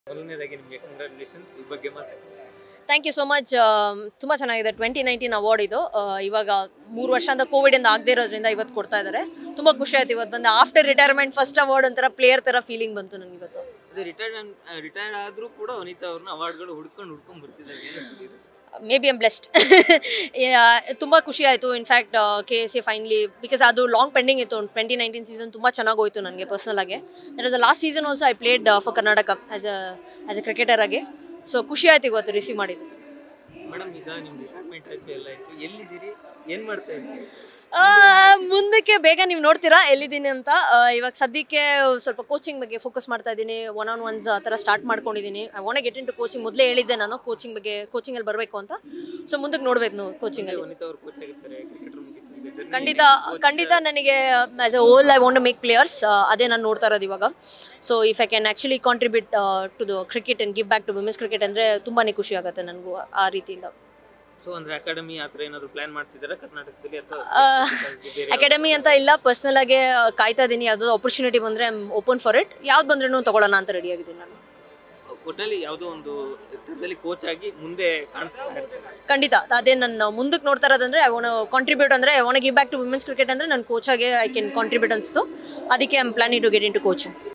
ಮೊದಲನೇದಾಗಿ ನಿಮಗೆ ಕಂಗ್ರ್ಯಾಚುಲೇಷನ್ಸ್ ಈ ಬಗ್ಗೆ ಮಾತಾಡಿ ಥ್ಯಾಂಕ್ ಯು ಸೋ ಮಚ್ ತುಂಬ ಚೆನ್ನಾಗಿದೆ ಟ್ವೆಂಟಿ ನೈನ್ಟೀನ್ ಅವಾರ್ಡ್ ಇದು ಆ, ಇವಾಗ ಮೂರು ವರ್ಷದಿಂದ ಕೋವಿಡಿಂದ ಆಗದೇ ಇರೋದ್ರಿಂದ ಇವತ್ತು ಕೊಡ್ತಾ ಇದ್ದಾರೆ ತುಂಬ ಖುಷಿ ಆಯ್ತು ಇವತ್ತು ಬಂದು ಆಫ್ಟರ್ ರಿಟೈರ್ಮೆಂಟ್ ಫಸ್ಟ್ ಅವಾರ್ಡ್ ಒಂಥರ ಪ್ಲೇಯರ್ ಥರ ಫೀಲಿಂಗ್ ಬಂತು ನನಗೆ ಇವತ್ತು ಅದೇ ರಿಟೈರ್ಡ್ ರಿಟೈರ್ಡ್ ಆದ್ರೂ ಕೂಡ ವನಿತಾ ಅವ್ರನ್ನ ಅವಾರ್ಡ್ಗಳು ಹುಡ್ಕೊಂಡು ಹುಡ್ಕೊಂಡು ಬರ್ತಿದ್ದಾರೆ ಏನಂತೀರಿ ಇದು? ಮೇ ಬಿ ಎಮ್ ಬ್ಲೆಸ್ಡ್ ತುಂಬ ಖುಷಿ ಆಯಿತು in fact K S C finally because ಅದು ಲಾಂಗ್ ಪೆಂಡಿಂಗ್ ಇತ್ತು ಟ್ವೆಂಟಿ ನೈನ್ಟೀನ್ ಸೀಸನ್ ತುಂಬ ಚೆನ್ನಾಗಿ ಹೋಯ್ತು ನನಗೆ ಪರ್ಸ್ನಲಾಗಿ that is the last season also I played for Karnataka as a as a cricketer ಆಗಿ ಸೊ ಖುಷಿ ಆಯ್ತು ಇವತ್ತು ರಿಸೀವ್ ಮಾಡಿದ್ದು ಮೇಡಮ್ ಈಗ ನಿಮ್ ರಿಟೈರ್ಮೆಂಟ್ ಆಯ್ತು ಎಲ್ಲ ಆಯ್ತು ಎಲ್ಲಿದ್ದೀರಿ ಏನ್ ಮಾಡ್ತಾ ಇದ್ದೀರಿ ಆ, ಮುಂದಕ್ಕೆ ಬೇಗ ನೀವು ನೋಡ್ತೀರಾ ಎಲ್ಲಿದ್ದೀನಿ ಅಂತ ಆ, ಇವಾಗ ಸದ್ಯಕ್ಕೆ ಸ್ವಲ್ಪ ಕೋಚಿಂಗ್ ಬಗ್ಗೆ ಫೋಕಸ್ ಮಾಡ್ತಾ ಇದ್ದೀನಿ ಒನ್ ಆನ್ ಒನ್ಸ್ ಆ ಥರ ಸ್ಟಾರ್ಟ್ ಮಾಡ್ಕೊಂಡಿದ್ದೀನಿ I want get into coaching ಮೊದಲೇ ಹೇಳಿದ್ದೆ ನಾನು ಕೋಚಿಂಗ್ ಬಗ್ಗೆ ಕೋಚಿಂಗಲ್ಲಿ ಬರಬೇಕು ಅಂತ ಸೊ ಮುಂದಕ್ಕೆ ನೋಡ್ಬೇಕು ನೀವು ಕೋಚಿಂಗಲ್ಲಿ ವನಿತಾ ಅವ್ರು ಕೋಚ್ ಆಗಿರ್ತಾರೆ ಕ್ರಿಕೆಟರ್ ಮುಗಿತು ಖಂಡಿತ ಖಂಡಿತ ನನಗೆ as a whole I want to make players ಅದೇ ನಾನು ನೋಡ್ತಾ ಇರೋದು ಇವಾಗ so if I can actually contribute to the cricket and give back to women's cricket ಅಂದರೆ ತುಂಬಾ ಖುಷಿ ಆಗುತ್ತೆ ನನಗೂ ಆ ರೀತಿಯಿಂದ ಸೊ ಅಂದ್ರೆ ಅಕಾಡೆಮಿ ಆ ಥರ ಏನಾದ್ರು ಪ್ಲಾನ್ ಮಾಡ್ತಿದ್ದೀರಾ ಕರ್ನಾಟಕದಲ್ಲಿ ಅಥವಾ ಆ, ಬೇರೆ ಅಕಾಡೆಮಿ ಅಂತ ಇಲ್ಲ ಪರ್ಸ್ನಲ್ ಆಗಿ ಆ, ಕಾಯ್ತಾ ಇದ್ದೀನಿ ಯಾವುದಾದ್ರು ಆಪರ್ಚುನಿಟಿ ಬಂದರೆ ಓಪನ್ ಫಾರ್ ಇಟ್ ಯಾವ್ದು ಬಂದ್ರೂ ತಗೊಳ್ಳೋಣ ಅಂತ ರೆಡಿ ಆಗಿದ್ದೀನಿ ನಾನು ಒಟ್ಟಲ್ಲಿ ಯಾವುದೋ ಒಂದು ಥರದಲ್ಲಿ ಕೋಚ್ ಆಗಿ ಮುಂದೆ ಕಾಣಿಸ್ತಾ ಇರ್ತಾರೆ ಖಂಡಿತ ಅದೇ ನನ್ನ ಮುಂದಕ್ಕೆ ನೋಡ್ತಾ ಇರೋದಂದ್ರೆ ಐ ವಾಂಟ್ ಕಾಂಟ್ರಿಬ್ಯೂಟ್ ಅಂದರೆ I want give back to women's cricket ಅಂದರೆ ನನ್ನ ಕೋಚಾಗೆ ಐ ಕ್ಯಾನ್ ಕಾಂಟ್ರಿಬ್ಯೂಟ್ ಅನಿಸ್ತು ಅದಕ್ಕೆ I am planning to get into coaching